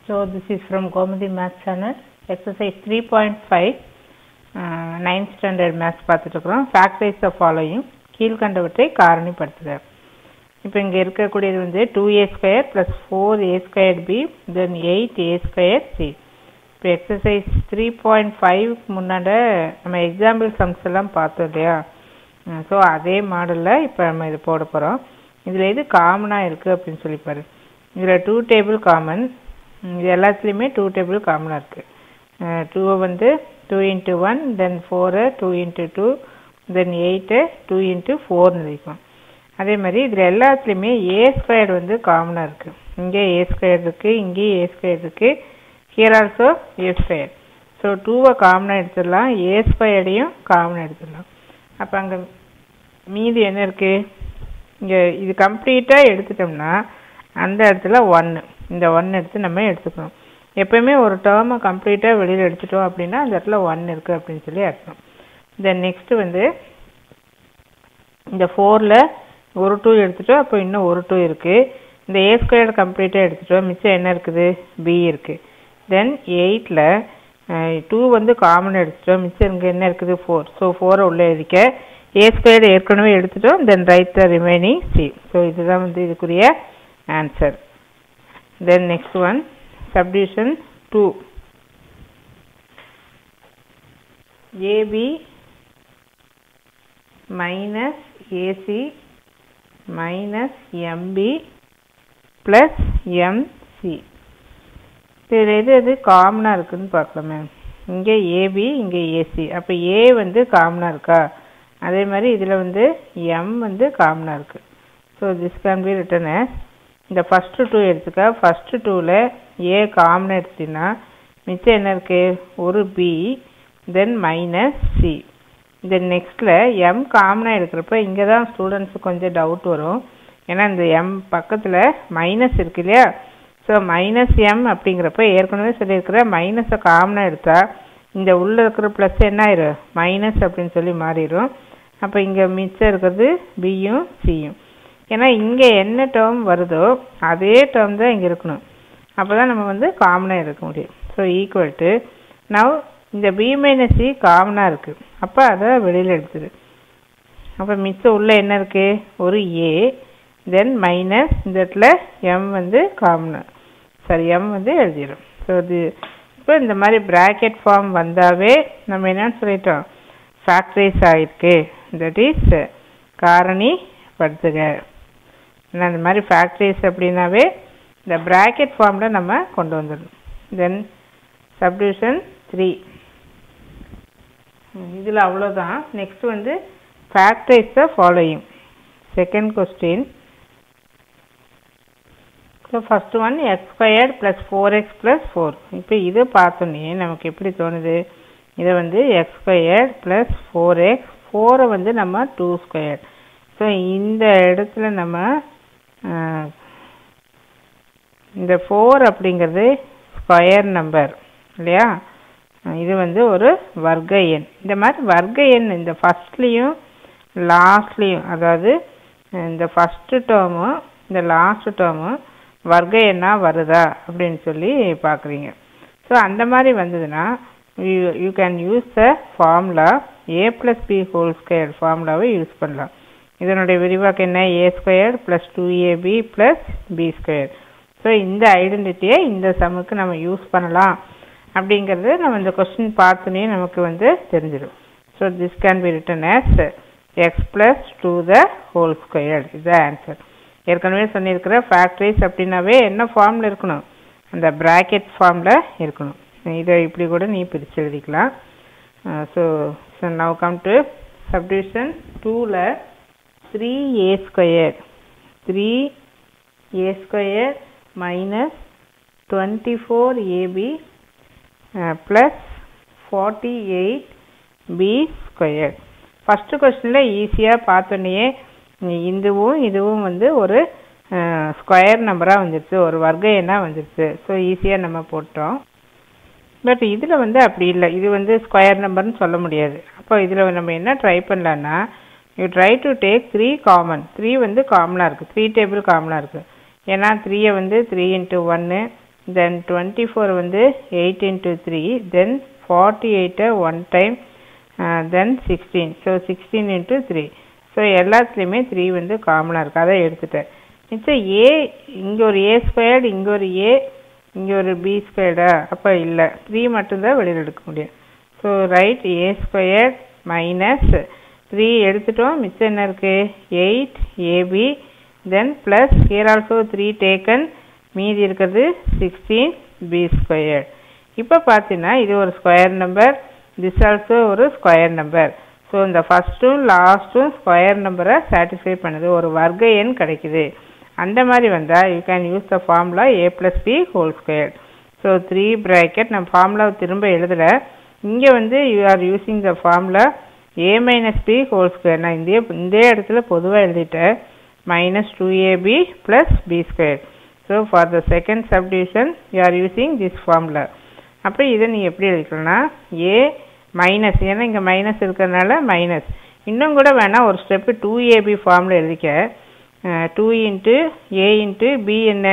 So this is from Gomadi Math Channel, exercise 3.5, uh, 9th standard maths பார்த்துட்டு இருக்கிறோம் factorise the following கீழ்கண்டவற்றை காரணிப்படுத்துக இப்போ இங்கே இருக்கக்கூடியது வந்து two A square plus four A square B then eight A square C இப்போ exercise three point ஃபைவ்க்கு முன்னாட நம்ம எக்ஸாம்பிள் சம்ஸ் எல்லாம் பார்த்தோம் இல்லையா ஸோ அதே மாடலில் இப்போ நம்ம இது போட போகிறோம் இதில் எது காமனாக இருக்குது அப்படின்னு சொல்லி பாரு இதில் டூ டேபிள் காமன் இது எல்லாத்துலேயுமே டூ டேபிள் காமனாக இருக்குது டூவை வந்து two into one then four two into two then eight two into ஃபோர்னு இருக்கும் அதே மாதிரி இதில் எல்லாத்துலேயுமே ஏ ஸ்கொயர் வந்து காமனாக இருக்குது இங்கே ஏ ஸ்கொயர் இருக்குது இங்கேயும் ஏ ஸ்கொயர் இருக்குது here also A square so டூவை காமனாக எடுத்துடலாம் ஏ ஸ்கொயர்டையும் காமனாக எடுத்துடலாம் அப்போ அங்கே மீதி என்ன இருக்குது இங்கே இது கம்ப்ளீட்டாக எடுத்துட்டோம்னா அந்த இடத்துல ஒன்று இந்த ஒன் எடுத்து நம்ம எடுத்துக்கணும் எப்பயுமே ஒரு டேர்மை கம்ப்ளீட்டாக வெளியில் எடுத்துட்டோம் அப்படின்னா அந்த இடத்துல ஒன் இருக்குது அப்படின்னு சொல்லி அர்த்தம் தென் நெக்ஸ்ட்டு வந்து இந்த ஃபோரில் ஒரு டூ எடுத்துட்டோம் அப்போ இன்னும் ஒரு டூ இருக்குது இந்த ஏ ஸ்கொயர் கம்ப்ளீட்டாக எடுத்துட்டோம் மிச்சம் என்ன இருக்குது பி இருக்குது தென் எயிட்டில் டூ வந்து காமன் எடுத்துட்டோம் மிச்சம் இங்கே என்ன இருக்குது ஃபோர் ஸோ ஃபோரை உள்ளே இருக்க ஏ ஸ்கொயர் ஏற்கனவே எடுத்துட்டோம் then right the remaining C so இதுதான் வந்து இதுக்குரிய answer then next one subdivision two AB minus AC minus MB plus MC இதில் எது எது காமனாக இருக்குதுன்னு பார்க்கலாமே இங்கே ஏபி இங்கே ஏசி அப்போ ஏ வந்து காமனாக இருக்கா அதே மாதிரி இதில் வந்து எம் வந்து காமனாக இருக்குது so this can be written இந்த ஃபஸ்ட்டு டூ எடுத்துக்க ஃபஸ்ட்டு டூவில் ஏ காமனாக எடுத்துட்டிங்கன்னா மிச்சம் என்ன இருக்குது ஒரு B then minus C then நெக்ஸ்ட்டில் எம் காமனாக எடுக்கிறப்ப இங்கே தான் ஸ்டூடெண்ட்ஸுக்கு கொஞ்சம் டவுட் வரும் ஏன்னா இந்த எம் பக்கத்தில் மைனஸ் இருக்கு இல்லையா ஸோ மைனஸ் எம் அப்படிங்கிறப்ப ஏற்கனவே சொல்லியிருக்கிற மைனஸை காமனாக எடுத்தால் இந்த உள்ளே இருக்கிற ப்ளஸ் என்ன ஆயிரும் மைனஸ் அப்படின்னு சொல்லி மாறிடும் அப்போ இங்கே மிச்சம் இருக்கிறது பியும் சியும் ஏன்னா இங்கே என்ன டேர்ம் வருதோ அதே டேர்ம் தான் இங்கே இருக்கணும் அப்போ தான் நம்ம வந்து காமனாக எடுக்க முடியும் ஸோ ஈக்குவல் டு நவ் இந்த பி மைனஸ் சி காமனாக இருக்குது அப்போ அதை வெளியில் எடுத்துரு அப்போ மிச்சம் உள்ளே என்ன இருக்குது ஒரு ஏ தென் மைனஸ் இந்த இடத்துல எம் வந்து காமன் சாரி எம் வந்து எழுதிடும் ஸோ இது இப்போ இந்த மாதிரி ப்ராக்கெட் ஃபார்ம் வந்தாவே நம்ம என்னன்னு சொல்லிட்டோம் ஃபேக்டரைஸ் ஆகிருக்கு தட் இஸ் காரணி படுத்துக ஏன்னா இந்த மாதிரி ஃபேக்டரிஸ் அப்படின்னாவே இந்த ப்ராக்கெட் ஃபார்மில் நம்ம கொண்டு வந்துடணும் தென் சப்டிவிஷன் த்ரீ இதில் அவ்வளோதான் நெக்ஸ்ட் வந்து factorise the following second question so first one X squared plus four X plus four இப்போ இது பார்த்தோன்னே நமக்கு எப்படி தோணுது இதை வந்து X square plus four X ஃபோரை வந்து நம்ம டூ ஸ்கொயர் ஸோ இந்த இடத்துல நம்ம இந்த ஃபோர் அப்படிங்கிறது ஸ்கொயர் நம்பர் இல்லையா இது வந்து ஒரு வர்க்க எண் இந்த மாதிரி வர்க்க எண் இந்த ஃபஸ்ட்லேயும் லாஸ்ட்லேயும் அதாவது இந்த ஃபஸ்ட்டு டேர்மும் இந்த லாஸ்ட் டேர்மும் வர்க்க எண்ணாக வருதா அப்படின்னு சொல்லி பார்க்குறீங்க ஸோ அந்த மாதிரி வந்ததுன்னா you you can use the formula A plus B whole square ஃபார்முலாவை யூஸ் பண்ணலாம் இதனுடைய விரிவாக்கம் என்ன A square plus two AB plus B square so இந்த ஐடென்டிட்டியை இந்த சமுக்கு நம்ம யூஸ் பண்ணலாம் அப்படிங்கிறது நம்ம இந்த கொஸ்டின் பார்த்தோன்னே நமக்கு வந்து தெரிஞ்சிடும் so this can be written as X plus two the whole square இது ஆன்சர் ஏற்கனவே சொல்லியிருக்கிற ஃபேக்ட்ரிஸ் அப்படின்னாவே என்ன ஃபார்மில் இருக்கணும் அந்த ப்ராக்கெட் ஃபார்மில் இருக்கணும் இதை இப்படி கூட நீ பிரித்து எழுதிக்கலாம் so so now come to subdivision டூவில் three A square three A square minus twenty four AB plus forty eight B square first கொஸ்டினில் ஈஸியாக பார்த்தோன்னே இதுவும் இதுவும் வந்து ஒரு ஸ்கொயர் நம்பராக வந்துடுச்சு ஒரு வர்க்க எண்ணாக வந்துடுச்சு ஸோ ஈஸியாக நம்ம போட்டோம் பட் இதில் வந்து அப்படி இல்லை இது வந்து ஸ்கொயர் நம்பர்னு சொல்ல முடியாது அப்போ இதில் நம்ம என்ன ட்ரை பண்ணலான்னா you try to take three common three வந்து காமனாக இருக்குது த்ரீ டேபிள் காமனாக இருக்குது ஏன்னா த்ரீயை வந்து த்ரீ இன்ட்டு ஒன்று தென் டுவெண்ட்டி ஃபோர் வந்து eight into three then forty எயிட்டை one time then sixteen so sixteen into three so எல்லாத்துலேயுமே த்ரீ வந்து காமனாக இருக்குது அதை எடுத்துட்டேன் மிச்சம் ஏ இங்கே ஒரு ஏ ஸ்கொயர்டு இங்கே ஒரு ஏ இங்கே ஒரு பி ஸ்கொயர்டா அப்போ இல்லை த்ரீ மட்டும்தான் வெளியில் எடுக்க முடியும் so right A square minus three எடுத்துட்டோம் மிச்சம் என்ன இருக்குது eight AB then plus here also three taken மீதி இருக்கிறது சிக்ஸ்டீன் பி ஸ்கொயர் இப்போ பார்த்தீங்கன்னா இது ஒரு ஸ்கொயர் நம்பர் திஸ் ஆல்சோ ஒரு ஸ்கொயர் நம்பர் ஸோ இந்த ஃபஸ்ட்டும் லாஸ்ட்டும் ஸ்கொயர் நம்பரை சாட்டிஸ்ஃபை பண்ணுது ஒரு வர்க்க எண் கிடைக்குது அந்த மாதிரி வந்தால் you can use the formula A plus B whole square so three bracket நம்ம ஃபார்முலாவை திரும்ப எழுதலை இங்கே வந்து you are using the formula A minus B whole square நான் இந்த இந்த இடத்துல பொதுவாக எழுதிட்டேன் minus two AB plus B square so for the second subdivision you are using this formula அப்போ இதை நீ எப்படி எழுதிக்கலாம்னா ஏ மைனஸ் ஏன்னா இங்கே மைனஸ் இருக்கிறதுனால மைனஸ் இன்னும் கூட வேணால் ஒரு ஸ்டெப்பு டூ ஏபி ஃபார்மில் எழுதிக்க two into A into B என்ன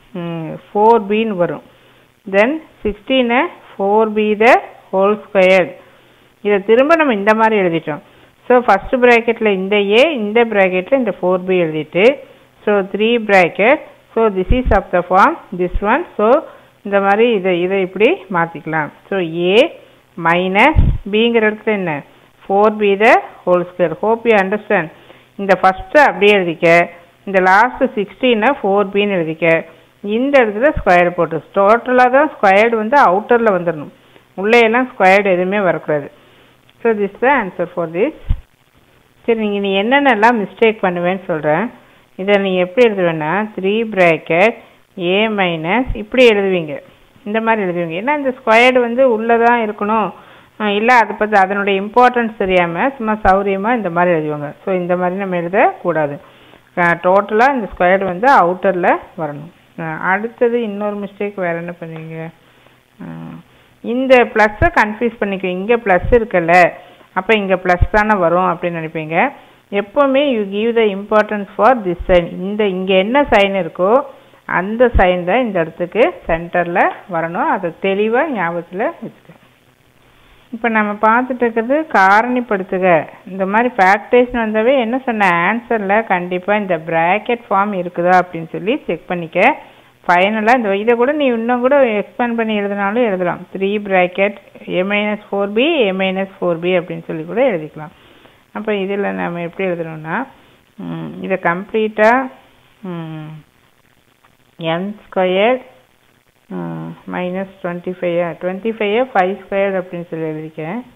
ஃபோர் பின்னு வரும் தென் சிக்ஸ்டீனை four B the whole square இதை திரும்ப நம்ம இந்த மாதிரி எழுதிட்டோம் ஸோ ஃபஸ்ட்டு ப்ராக்கெட்டில் இந்த ஏ இந்த ப்ராக்கெட்டில் இந்த ஃபோர் பி எழுதிட்டு so three bracket so this is of the form this one so இந்த மாதிரி இதை இதை இப்படி மாற்றிக்கலாம் ஸோ ஏ மைனஸ் பிங்கிற இடத்துல என்ன four B the whole square hope you understand இந்த ஃபஸ்ட்டு அப்படியே எழுதிக்க இந்த லாஸ்ட்டு சிக்ஸ்டீனை ஃபோர் பின்னு எழுதிக்க இந்த இடத்துல ஸ்கொயர் போட்டு டோட்டலாக தான் ஸ்கொயர்டு வந்து அவுட்டரில் வந்துடணும் உள்ளே எல்லாம் ஸ்கொயர்டு எதுவுமே வரக்கூடாது so this the answer for this சரி நீங்கள் நீ என்னென்னலாம் மிஸ்டேக் பண்ணுவேன்னு சொல்கிறேன் இதை நீங்கள் எப்படி எழுதுவேன்னா த்ரீ ப்ராக்கெட் ஏ மைனஸ் இப்படி எழுதுவீங்க இந்த மாதிரி எழுதுவீங்க ஏன்னா இந்த ஸ்கொயர்டு வந்து உள்ளே தான் இருக்கணும் இல்லை அதை பற்றி அதனுடைய இம்பார்ட்டன்ஸ் தெரியாமல் சும்மா சௌரியமாக இந்த மாதிரி எழுதுவாங்க ஸோ இந்த மாதிரி நம்ம எழுதக்கூடாது டோட்டலாக இந்த ஸ்கொயர்டு வந்து அவுட்டரில் வரணும் அடுத்தது இன்னொரு மிஸ்டேக் வேறு என்ன பண்ணுவீங்க இந்த ப்ளஸ்ஸை கன்ஃபியூஸ் பண்ணிக்குவீங்க இங்கே ப்ளஸ் இருக்குல்ல அப்போ இங்கே ப்ளஸ் தானே வரும் அப்படின்னு நினைப்பீங்க எப்போவுமே you give the importance for this sign இந்த இங்கே என்ன சைன் இருக்கோ அந்த சைன் தான் இந்த இடத்துக்கு சென்டரில் வரணும் அதை தெளிவாக ஞாபகத்தில் வச்சுக்க இப்போ நம்ம பார்த்துட்டு இருக்கிறது காரணிப்படுத்துக இந்த மாதிரி ஃபேக்டேஷன் வந்தாவே என்ன சொன்ன ஆன்சரில் கண்டிப்பாக இந்த ப்ராக்கெட் ஃபார்ம் இருக்குதா அப்படின்னு சொல்லி செக் பண்ணிக்க ஃபைனலாக இந்த இதை கூட நீ இன்னும் கூட எக்ஸ்பேண்ட் பண்ணி எழுதினாலும் எழுதலாம் three bracket A minus four B A minus four B அப்படின்னு சொல்லி கூட எழுதிக்கலாம் அப்போ இதில் நம்ம எப்படி எழுதுறோம்னா இதை கம்ப்ளீட்டாக N square minus twenty five twenty five five square அப்படின்னு சொல்லி எழுதிக்கேன்